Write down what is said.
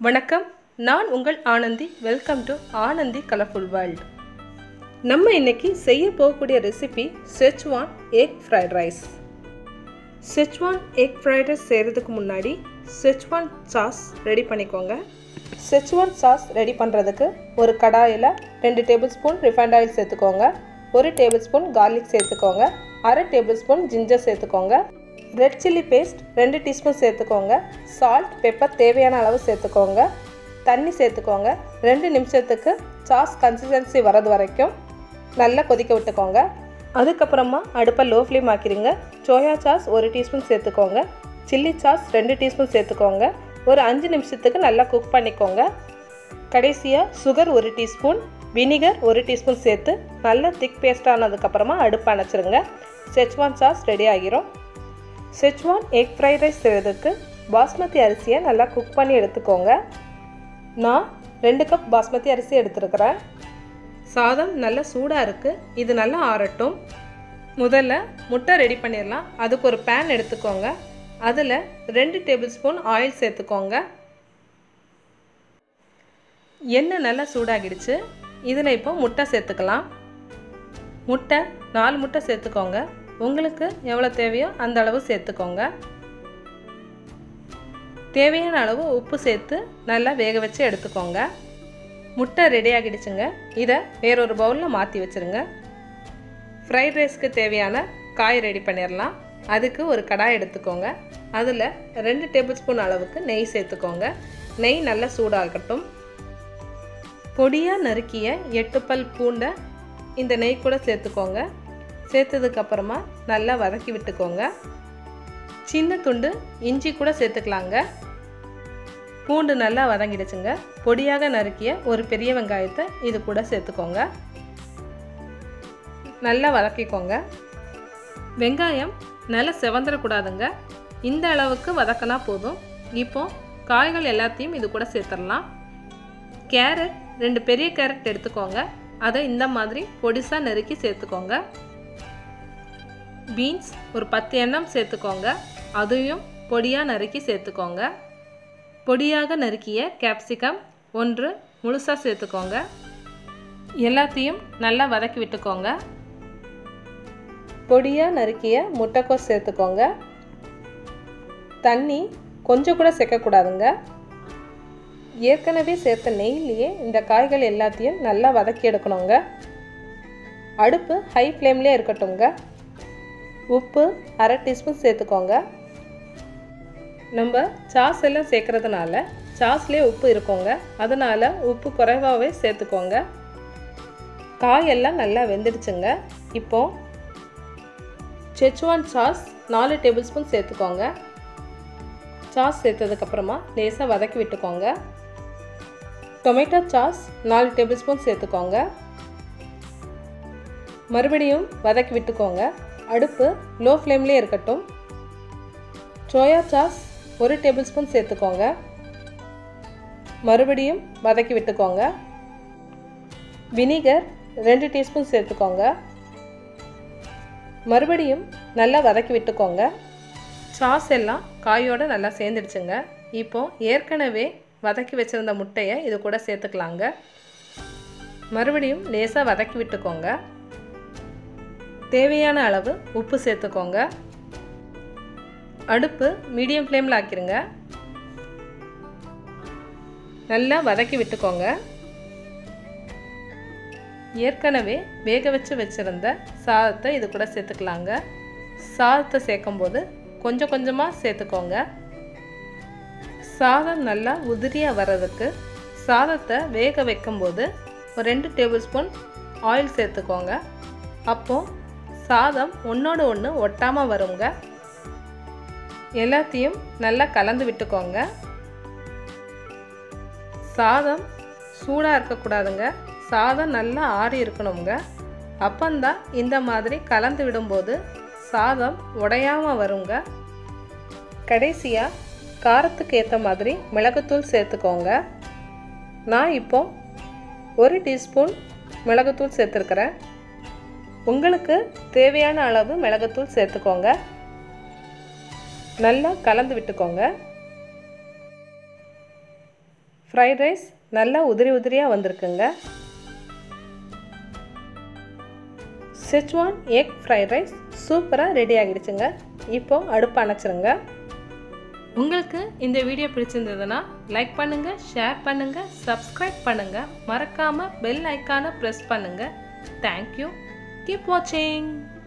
வணக்கம் நான் உங்கள் Anandhi welcome to Anandhi colourful world நம்ம இன்னைக்கு செய்ய போகக்கூடிய recipe schezwan egg fried rice schezwan egg fried rice செய்கிறதுக்கு முன்னாடி செச்வான் சாஸ் ரெடி பண்ணிக்கோங்க செச்வான் சாஸ் ரெடி பண்ணுறதுக்கு ஒரு கடாயில் ரெண்டு டேபிள் ஸ்பூன் ரிஃபைண்ட் ஆயில் சேர்த்துக்கோங்க ஒரு டேபிள் ஸ்பூன் கார்லிக் சேர்த்துக்கோங்க அரை டேபிள் ஸ்பூன் ஜிஞ்சர் சேர்த்துக்கோங்க ரெட் சில்லி பேஸ்ட் ரெண்டு டீஸ்பூன் சேர்த்துக்கோங்க சால்ட் பெப்பர் தேவையான அளவு சேர்த்துக்கோங்க தண்ணி சேர்த்துக்கோங்க ரெண்டு நிமிஷத்துக்கு சாஸ் கன்சிஸ்டன்சி வரது வரைக்கும் நல்லா கொதிக்க விட்டுக்கோங்க அதுக்கப்புறமா அடுப்பை லோ ஃப்ளேம் ஆக்கிடுங்க சோயா சாஸ் ஒரு டீஸ்பூன் சேர்த்துக்கோங்க சில்லி சாஸ் ரெண்டு டீஸ்பூன் சேர்த்துக்கோங்க ஒரு அஞ்சு நிமிஷத்துக்கு நல்லா குக் பண்ணிக்கோங்க கடைசியாக சுகர் ஒரு டீஸ்பூன் வினிகர் ஒரு டீஸ்பூன் சேர்த்து நல்லா திக் பேஸ்ட் ஆனதுக்கப்புறமா அடுப்பு அணைச்சிருங்க செச்வான் சாஸ் ரெடி ஆகிரும் செச்வான் எக் ஃப்ரைட் ரைஸ் செய்கிறதுக்கு பாஸ்மதி அரிசியை நல்லா குக் பண்ணி எடுத்துக்கோங்க நான் ரெண்டு கப் பாஸ்மதி அரிசி எடுத்துருக்கிறேன் சாதம் நல்லா சூடாக இருக்குது இது நல்லா ஆறட்டும் முதல்ல முட்டை ரெடி பண்ணிடலாம் அதுக்கு ஒரு பேன் எடுத்துக்கோங்க அதில் ரெண்டு டேபிள் ஸ்பூன் ஆயில் சேர்த்துக்கோங்க எண்ணெய் நல்லா சூடாகிடுச்சு இதில் இப்போ முட்டை சேர்த்துக்கலாம் முட்டை நாலு முட்டை சேர்த்துக்கோங்க உங்களுக்கு எவ்வளோ தேவையோ அந்த அளவு சேர்த்துக்கோங்க தேவையான அளவு உப்பு சேர்த்து நல்லா வேக வச்சு எடுத்துக்கோங்க முட்டை ரெடி ஆகிடுச்சுங்க இதை வேறொரு பவுலில் மாற்றி வச்சுருங்க ஃப்ரைட் ரைஸ்க்கு தேவையான காய் ரெடி பண்ணிடலாம் அதுக்கு ஒரு கடாய் எடுத்துக்கோங்க அதில் ரெண்டு டேபிள் ஸ்பூன் அளவுக்கு நெய் சேர்த்துக்கோங்க நெய் நல்லா சூடாகட்டும் பொடியாக நறுக்கிய எட்டு பல் பூண்டை இந்த நெய் கூட சேர்த்துக்கோங்க சேர்த்ததுக்கப்புறமா நல்லா வதக்கி விட்டுக்கோங்க சின்ன துண்டு இஞ்சி கூட சேர்த்துக்கலாங்க பூண்டு நல்லா வதங்கிடுச்சுங்க பொடியாக நறுக்கிய ஒரு பெரிய வெங்காயத்தை இது கூட சேர்த்துக்கோங்க நல்லா வதக்கிக்கோங்க வெங்காயம் நல்லா செவந்துடக்கூடாதுங்க இந்த அளவுக்கு வதக்கினா போதும் இப்போ காய்கள் எல்லாத்தையும் இது கூட சேர்த்துடலாம் கேரட் ரெண்டு பெரிய கேரட் எடுத்துக்கோங்க அதை இந்த மாதிரி பொடிசாக நறுக்கி சேர்த்துக்கோங்க பீன்ஸ் ஒரு பத்து எண்ணம் சேர்த்துக்கோங்க அதையும் பொடியாக நறுக்கி சேர்த்துக்கோங்க பொடியாக நறுக்கிய கேப்சிகம் ஒன்று முழுசாக சேர்த்துக்கோங்க எல்லாத்தையும் நல்லா வதக்கி விட்டுக்கோங்க பொடியாக நறுக்கிய முட்டைக்கோஸ் சேர்த்துக்கோங்க தண்ணி கொஞ்சம் கூட சேர்க்கக்கூடாதுங்க ஏற்கனவே சேர்த்த நெய்லேயே இந்த காய்கள் எல்லாத்தையும் நல்லா வதக்கி எடுக்கணுங்க அடுப்பு ஹை ஃப்ளேம்லேயே இருக்கட்டும்ங்க உப்பு அரை டீஸ்பூன் சேர்த்துக்கோங்க நம்ம சாஸ் எல்லாம் சேர்க்குறதுனால சாஸ்லேயே உப்பு இருக்குங்க அதனால் உப்பு குறைவாகவே சேர்த்துக்கோங்க காயெல்லாம் நல்லா வெந்துடுச்சுங்க இப்போது செச்வான் சாஸ் நாலு டேபிள் ஸ்பூன் சேர்த்துக்கோங்க சாஸ் சேர்த்ததுக்கப்புறமா லேசாக வதக்கி விட்டுக்கோங்க டொமேட்டோ சாஸ் நாலு டேபிள் ஸ்பூன் சேர்த்துக்கோங்க மறுபடியும் வதக்கி விட்டுக்கோங்க அடுப்பு லோ ஃப்ளேம்லேயே இருக்கட்டும் சோயா சாஸ் ஒரு டேபிள் ஸ்பூன் சேர்த்துக்கோங்க மறுபடியும் வதக்கி விட்டுக்கோங்க வினிகர் ரெண்டு டீஸ்பூன் சேர்த்துக்கோங்க மறுபடியும் நல்லா வதக்கி விட்டுக்கோங்க சாஸ் எல்லாம் காயோடு நல்லா சேர்ந்துடுச்சுங்க இப்போது ஏற்கனவே வதக்கி வச்சுருந்த முட்டையை இது கூட சேர்த்துக்கலாங்க மறுபடியும் லேசாக வதக்கி விட்டுக்கோங்க தேவையான அளவு உப்பு சேர்த்துக்கோங்க அடுப்பு மீடியம் ஃப்ளேமில் ஆக்கிருங்க நல்லா வதக்கி விட்டுக்கோங்க ஏற்கனவே வேக வச்சு வச்சுருந்த சாதத்தை இது கூட சேர்த்துக்கலாங்க சாதத்தை சேர்க்கும்போது கொஞ்சம் கொஞ்சமாக சேர்த்துக்கோங்க சாதம் நல்லா உதிரியாக வர்றதுக்கு சாதத்தை வேக வைக்கும்போது ஒரு ரெண்டு டேபிள் ஸ்பூன் ஆயில் சேர்த்துக்கோங்க அப்போது சாதம் ஒன்றோடு ஒன்று ஒட்டாமல் வருங்க எல்லாத்தையும் நல்லா கலந்து விட்டுக்கோங்க சாதம் சூடாக இருக்கக்கூடாதுங்க சாதம் நல்லா ஆறி இருக்கணுங்க அப்பந்தான் இந்த மாதிரி கலந்து விடும்போது சாதம் உடையாமல் வருங்க கடைசியாக காரத்துக்கு ஏற்ற மாதிரி மிளகுத்தூள் சேர்த்துக்கோங்க நான் இப்போ ஒரு டீஸ்பூன் மிளகுத்தூள் சேர்த்துருக்குறேன் உங்களுக்கு தேவையான அளவு மிளகுத்தூள் சேர்த்துக்கோங்க நல்லா கலந்து விட்டுக்கோங்க ஃப்ரைட் ரைஸ் நல்லா உதிரி உதிரியாக வந்திருக்குங்க செச்வான் எக் ஃப்ரைட் ரைஸ் சூப்பராக ரெடி ஆகிடுச்சுங்க இப்போது அடுப்பு அணைச்சிருங்க உங்களுக்கு இந்த வீடியோ பிடிச்சிருந்ததுன்னா லைக் பண்ணுங்கள் ஷேர் பண்ணுங்கள் சப்ஸ்கிரைப் பண்ணுங்கள் மறக்காமல் பெல் ஐக்கானை ப்ரெஸ் பண்ணுங்கள் தேங்க்யூ கீப் வாட்சிங்